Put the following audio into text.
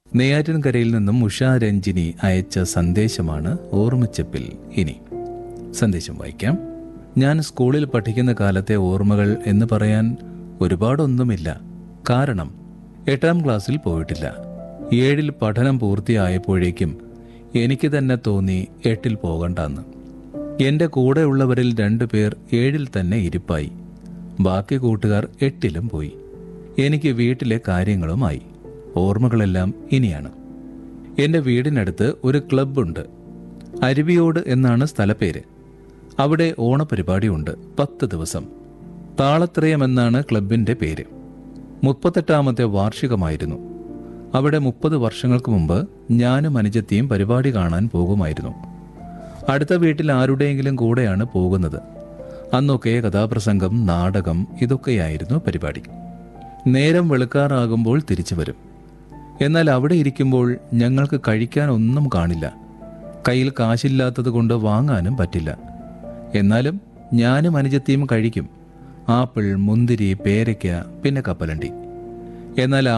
നെയ്യാറ്റിൻകരയിൽ നിന്നും ഉഷാ രഞ്ജിനി അയച്ച സന്ദേശമാണ് ഓർമ്മച്ചപ്പിൽ ഇനി സന്ദേശം വായിക്കാം ഞാൻ സ്കൂളിൽ പഠിക്കുന്ന കാലത്തെ ഓർമ്മകൾ എന്ന് പറയാൻ ഒരുപാടൊന്നുമില്ല കാരണം എട്ടാം ക്ലാസ്സിൽ പോയിട്ടില്ല ഏഴിൽ പഠനം പൂർത്തിയായപ്പോഴേക്കും എനിക്ക് തന്നെ തോന്നി എട്ടിൽ പോകണ്ടെന്ന് എൻ്റെ കൂടെയുള്ളവരിൽ രണ്ടുപേർ ഏഴിൽ തന്നെ ഇരിപ്പായി ബാക്കി കൂട്ടുകാർ എട്ടിലും പോയി എനിക്ക് വീട്ടിലെ കാര്യങ്ങളുമായി ഓർമ്മകളെല്ലാം ഇനിയാണ് എൻ്റെ വീടിനടുത്ത് ഒരു ക്ലബ്ബുണ്ട് അരുവിയോട് എന്നാണ് സ്ഥലപ്പേര് അവിടെ ഓണപരിപാടിയുണ്ട് പത്ത് ദിവസം താളത്രയം എന്നാണ് ക്ലബിൻ്റെ പേര് മുപ്പത്തെട്ടാമത്തെ വാർഷികമായിരുന്നു അവിടെ മുപ്പത് വർഷങ്ങൾക്ക് മുമ്പ് ഞാനും അനുജത്തിയും പരിപാടി കാണാൻ പോകുമായിരുന്നു അടുത്ത വീട്ടിൽ ആരുടെയെങ്കിലും കൂടെയാണ് പോകുന്നത് അന്നൊക്കെ കഥാപ്രസംഗം നാടകം ഇതൊക്കെയായിരുന്നു പരിപാടി നേരം വെളുക്കാറാകുമ്പോൾ തിരിച്ചു വരും എന്നാൽ അവിടെ ഇരിക്കുമ്പോൾ ഞങ്ങൾക്ക് കഴിക്കാൻ ഒന്നും കാണില്ല കയ്യിൽ കാശില്ലാത്തത് കൊണ്ട് വാങ്ങാനും പറ്റില്ല എന്നാലും ഞാനും അനുജത്തിയും കഴിക്കും ആപ്പിൾ മുന്തിരി പേരയ്ക്ക പിന്നെ കപ്പലണ്ടി എന്നാൽ